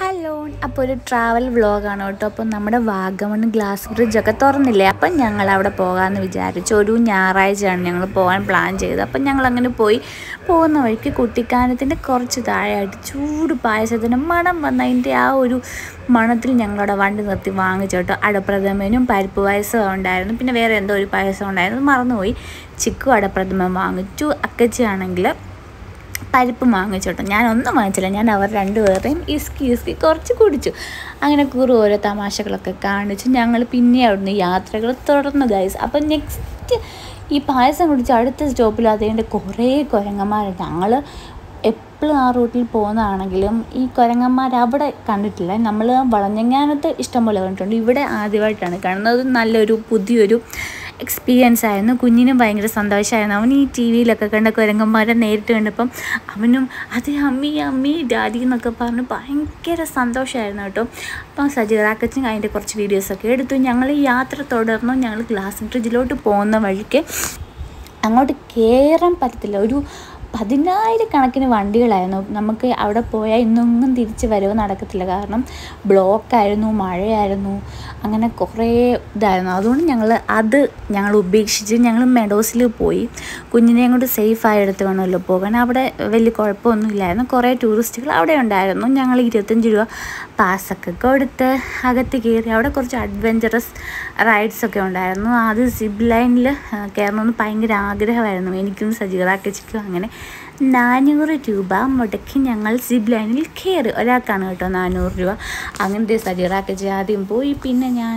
hello അപ്പോൾ ഒരു travel വ്ളോഗാണ് കേട്ടോ അപ്പോൾ നമ്മുടെ വാഗമൺ ഗ്ലാസ് ബ്രിഡ്ജൊക്കെ തുറന്നില്ലേ അപ്പം ഞങ്ങൾ അവിടെ പോകാമെന്ന് വിചാരിച്ചു ഒരു ഞായറാഴ്ചയാണ് ഞങ്ങൾ പോകാൻ പ്ലാൻ ചെയ്തത് അപ്പം ഞങ്ങൾ അങ്ങനെ പോയി പോകുന്ന വഴിക്ക് കുട്ടിക്കാനത്തിൻ്റെ കുറച്ച് താഴെയായിട്ട് ചൂട് പായസത്തിൻ്റെ മണം വന്ന അതിൻ്റെ ആ ഒരു മണത്തിൽ ഞങ്ങളുടെ വണ്ടി നിർത്തി വാങ്ങിച്ചു കേട്ടോ അടപ്രഥമനും പരിപ്പ് പായസവും ഉണ്ടായിരുന്നു പിന്നെ വേറെ എന്തോ ഒരു പായസം ഉണ്ടായിരുന്നു മറന്നുപോയി ചിക്കു അടപ്രഥമൻ വാങ്ങിച്ചു അക്കച്ചിയാണെങ്കിൽ പരിപ്പ് വാങ്ങിച്ചോട്ടോ ഞാൻ ഒന്നും വാങ്ങിച്ചില്ല ഞാൻ അവർ രണ്ടുപേരെയും ഇസ്കി ഇസ്കി കുറച്ച് കുടിച്ചു അങ്ങനെ കുറേ ഓരോ തമാശകളൊക്കെ കാണിച്ചു ഞങ്ങൾ പിന്നെ അവിടുന്ന് യാത്രകൾ തുടർന്നു ഗൈസ് അപ്പം നെക്സ്റ്റ് ഈ പായസം കുടിച്ച് അടുത്ത സ്റ്റോപ്പിൽ അതേണ്ട കുറേ കുരങ്ങന്മാർ ഞങ്ങൾ എപ്പോഴും ആ റൂട്ടിൽ പോകുന്നതാണെങ്കിലും ഈ കുരങ്ങന്മാർ അവിടെ കണ്ടിട്ടില്ല നമ്മൾ വളഞ്ഞങ്ങാനത്ത് ഇഷ്ടംപോലെ കണ്ടിട്ടുണ്ട് ഇവിടെ ആദ്യമായിട്ടാണ് കാണുന്നത് അത് നല്ലൊരു പുതിയൊരു എക്സ്പീരിയൻസ് ആയിരുന്നു കുഞ്ഞിനും ഭയങ്കര സന്തോഷമായിരുന്നു അവൻ ഈ ടി വിയിലൊക്കെ കണ്ട കുരങ്ങന്മാരെ നേരിട്ട് കണ്ടപ്പം അവനും അതെ അമ്മി അമ്മി ഡാഡി എന്നൊക്കെ പറഞ്ഞ് ഭയങ്കര സന്തോഷമായിരുന്നു കേട്ടോ അപ്പം സജീറാക്കച്ചും അതിൻ്റെ കുറച്ച് വീഡിയോസൊക്കെ എടുത്തു ഞങ്ങൾ ഈ യാത്ര തുടർന്നു ഞങ്ങൾ ഗ്ലാസ് ബ്രിഡ്ജിലോട്ട് പോകുന്ന വഴിക്ക് അങ്ങോട്ട് കയറാൻ പറ്റത്തില്ല ഒരു പതിനായിരക്കണക്കിന് വണ്ടികളായിരുന്നു നമുക്ക് അവിടെ പോയാൽ ഇന്നൊന്നും തിരിച്ച് വരവ് നടക്കത്തില്ല കാരണം ബ്ലോക്കായിരുന്നു മഴയായിരുന്നു അങ്ങനെ കുറേ ഇതായിരുന്നു അതുകൊണ്ട് ഞങ്ങൾ അത് ഞങ്ങൾ ഉപേക്ഷിച്ച് ഞങ്ങൾ മെഡോസിൽ പോയി കുഞ്ഞിനെയും കൊണ്ട് സേഫായ എടുത്ത് വേണമല്ലോ പോകാൻ അവിടെ വലിയ കുഴപ്പമൊന്നും ഇല്ലായിരുന്നു കുറേ ടൂറിസ്റ്റുകൾ അവിടെ ഉണ്ടായിരുന്നു ഞങ്ങൾ ഇരുപത്തഞ്ച് രൂപ പാസ്സൊക്കെ കൊടുത്ത് അകത്ത് കയറി അവിടെ കുറച്ച് അഡ്വഞ്ചറസ് റൈഡ്സൊക്കെ ഉണ്ടായിരുന്നു അത് സിബ് ലൈനിൽ കയറണമെന്ന് ഭയങ്കര ആഗ്രഹമായിരുന്നു എനിക്കും സജീറാക്കച്ചിക്കും അങ്ങനെ നാനൂറ് രൂപ മുടക്കി ഞങ്ങൾ സിബ് ലൈനിൽ കയറി ഒരാൾക്കാണ് കേട്ടോ നാനൂറ് രൂപ അങ്ങനത്തെ സജീറാക്കച്ചി ആദ്യം പോയി പിന്നെ ഞാൻ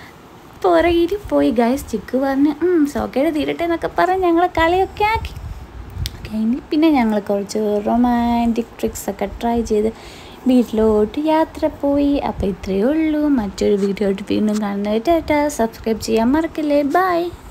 പുറകിൽ പോയി ഗൈസ് ചിക്ക് പറഞ്ഞ് സോക്കേട് തീരട്ടെ എന്നൊക്കെ പറഞ്ഞ് ഞങ്ങളെ കളിയൊക്കെ ആക്കി കഴിഞ്ഞ് പിന്നെ ഞങ്ങൾ കുറച്ച് റൊമാൻറ്റിക് ട്രിക്സ് ഒക്കെ ട്രൈ ചെയ്ത് വീട്ടിലോട്ട് യാത്ര പോയി അപ്പോൾ ഇത്രയേ ഉള്ളൂ മറ്റൊരു വീഡിയോ ആയിട്ട് വീണ്ടും കാണുന്നത് ടാറ്റ സബ്സ്ക്രൈബ് ചെയ്യാൻ മറക്കല്ലേ ബൈ